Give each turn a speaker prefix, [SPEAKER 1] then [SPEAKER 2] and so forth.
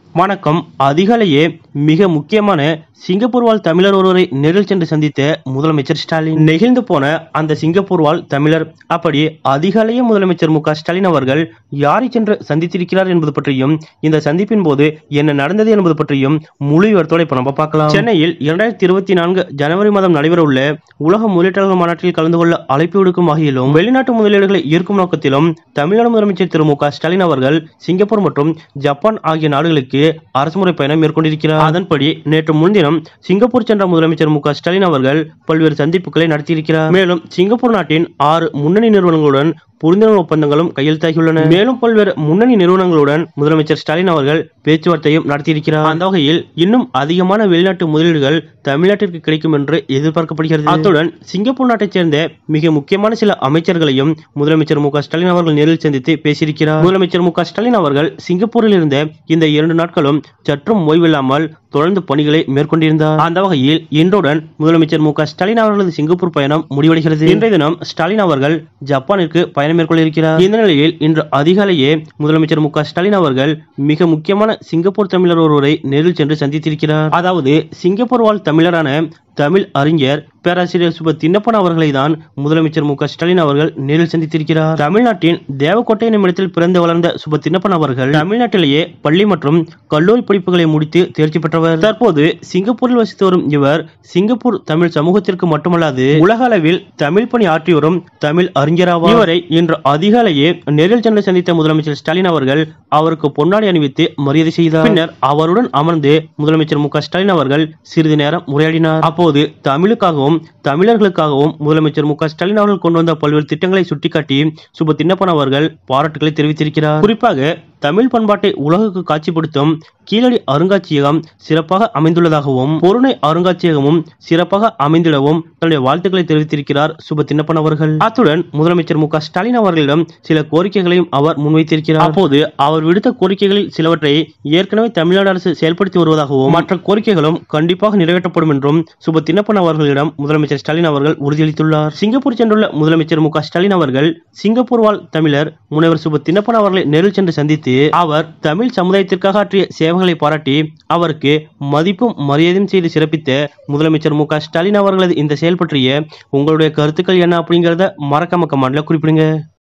[SPEAKER 1] வணக்கம் அதிகாலையே மிக முக்கியமான சிங்கப்பூர் வாழ் தமிழர் ஒருவரை நேரில் சென்று சந்தித்த முதலமைச்சர் ஸ்டாலின் நெகிழ்ந்து போன அந்த சிங்கப்பூர் வாழ் தமிழர் அப்படி அதிகாலையே முதலமைச்சர் மு க ஸ்டாலின் அவர்கள் யாரை சென்று சந்தித்திருக்கிறார் என்பது பற்றியும் இந்த சந்திப்பின் போது என்ன நடந்தது என்பது பற்றியும் முழு விவரத்தோட இப்ப நம்ம பார்க்கலாம் சென்னையில் இரண்டாயிரத்தி இருபத்தி நான்கு ஜனவரி மாதம் நடைபெறவுள்ள உலக முதலீட்டாளர் மாநாட்டில் கலந்து கொள்ள அழைப்பு விடுக்கும் வகையிலும் வெளிநாட்டு முதலீடுகளை ஈர்க்கும் நோக்கத்திலும் தமிழ்நாடு முதலமைச்சர் திரு மு க ஸ்டாலின் அவர்கள் சிங்கப்பூர் மற்றும் ஜப்பான் ஆகிய நாடுகளுக்கு அரசுமுறை பயணம் மேற்கொண்டிருக்கிறார் அதன்படி நேற்று முன்தினம் சிங்கப்பூர் சென்ற முதலமைச்சர் மு க ஸ்டாலின் அவர்கள் பல்வேறு சந்திப்புகளை நடத்தியிருக்கிறார் மேலும் சிங்கப்பூர் நாட்டின் ஆறு முன்னணி நிறுவனங்களுடன் புரிந்துணர்வு ஒப்பந்தங்களும் கையெழுத்தாகியுள்ளன மேலும் பல்வேறு முன்னணி நிறுவனங்களுடன் முதலமைச்சர் ஸ்டாலின் அவர்கள் பேச்சுவார்த்தையும் நடத்தியிருக்கிறார் அந்த வகையில் இன்னும் அதிகமான வெளிநாட்டு முதலீடுகள் தமிழ்நாட்டிற்கு கிடைக்கும் என்று எதிர்பார்க்கப்படுகிறது அத்துடன் சிங்கப்பூர் நாட்டைச் சேர்ந்த மிக முக்கியமான சில அமைச்சர்களையும் முதலமைச்சர் மு க ஸ்டாலின் அவர்கள் நேரில் சந்தித்து பேசியிருக்கிறார் முதலமைச்சர் மு க ஸ்டாலின் அவர்கள் சிங்கப்பூரில் இருந்த இந்த இரண்டு நாட்களும் சற்றும் ஓய்வில்லாமல் தொடர்ந்து பணிகளை மேற்கொண்டிருந்தார் அந்த வகையில் இன்றுடன் முதலமைச்சர் மு க ஸ்டாலின் அவர்களது சிங்கப்பூர் பயணம் முடிவடைகிறது இன்றைய தினம் ஸ்டாலின் அவர்கள் ஜப்பானிற்கு பயணம் மேற்கொள்ள இருக்கிறார் இந்த நிலையில் இன்று அதிகாலையே முதலமைச்சர் மு க ஸ்டாலின் அவர்கள் மிக முக்கியமான சிங்கப்பூர் தமிழர் ஒருவரை நேரில் சென்று சந்தித்திருக்கிறார் அதாவது சிங்கப்பூர் வாழ் தமிழரான தமிழ் அறிஞர் பேராசிரியர் சுப தின்னப்பன் அவர்களை தான் முதலமைச்சர் மு க ஸ்டாலின் அவர்கள் நேரில் சந்தித்திருக்கிறார் தமிழ்நாட்டின் தேவக்கோட்டை என்னும் இடத்தில் பிறந்து வளர்ந்த சுப தின்னப்பன் அவர்கள் தமிழ்நாட்டிலேயே பள்ளி மற்றும் கல்லூரி படிப்புகளை முடித்து தேர்ச்சி பெற்றவர் தற்போது சிங்கப்பூரில் வசித்து வரும் இவர் சிங்கப்பூர் தமிழ் சமூகத்திற்கு மட்டுமல்லாது உலக அளவில் தமிழ் பணி ஆற்றி வரும் தமிழ் அறிஞராவார் இவரை இன்று அதிகாலையே நேரில் சென்று சந்தித்த முதலமைச்சர் ஸ்டாலின் அவர்கள் அவருக்கு பொன்னாடை அணிவித்து மரியாதை செய்தார் பின்னர் அவருடன் அமர்ந்து முதலமைச்சர் மு க ஸ்டாலின் அவர்கள் சிறிது நேரம் உரையாடினார் அப்போது தமிழுக்காகவும் தமிழர்களுக்காகவும் முதலமைச்சர் மு க ஸ்டாலின் அவர்கள் கொண்டு வந்த பல்வேறு திட்டங்களை சுட்டிக்காட்டி சுப தின்னப்பன் அவர்கள் பாராட்டுகளை தெரிவித்திருக்கிறார் குறிப்பாக தமிழ் பண்பாட்டை உலகுக்கு காட்சிப்படுத்தும் கீழடி அருங்காட்சியகம் சிறப்பாக அமைந்துள்ளதாகவும் பொருணை அருங்காட்சியகமும் சிறப்பாக அமைந்திடவும் தன்னுடைய வாழ்த்துக்களை தெரிவித்திருக்கிறார் சுப தின்னப்பன் அவர்கள் அத்துடன் முதலமைச்சர் மு க ஸ்டாலின் அவர்களிடம் சில கோரிக்கைகளையும் அவர் முன்வைத்திருக்கிறார் அப்போது அவர் விடுத்த கோரிக்கைகளில் சிலவற்றை ஏற்கனவே தமிழ்நாடு அரசு செயல்படுத்தி வருவதாகவும் மற்ற கோரிக்கைகளும் கண்டிப்பாக நிறைவேற்றப்படும் என்றும் சுப தின்னப்பன் அவர்களிடம் முதலமைச்சர் ஸ்டாலின் அவர்கள் உறுதியளித்துள்ளார் சிங்கப்பூர் சென்றுள்ள முதலமைச்சர் மு க ஸ்டாலின் அவர்கள் சிங்கப்பூர் வாழ் தமிழர் முனைவர் சுப தின்னப்பன் அவர்களை நேரில் சென்று சந்தித்து அவர் தமிழ் சமுதாயத்திற்காக ஆற்றிய சேவைகளை பாராட்டி அவருக்கு மதிப்பும் மரியாதையும் செய்து சிறப்பித்த முதலமைச்சர் மு க ஸ்டாலின் அவர்களது இந்த செயல் பற்றிய உங்களுடைய கருத்துக்கள் என்ன அப்படிங்கறத மறக்காம கமெண்ட்ல குறிப்பிடுங்க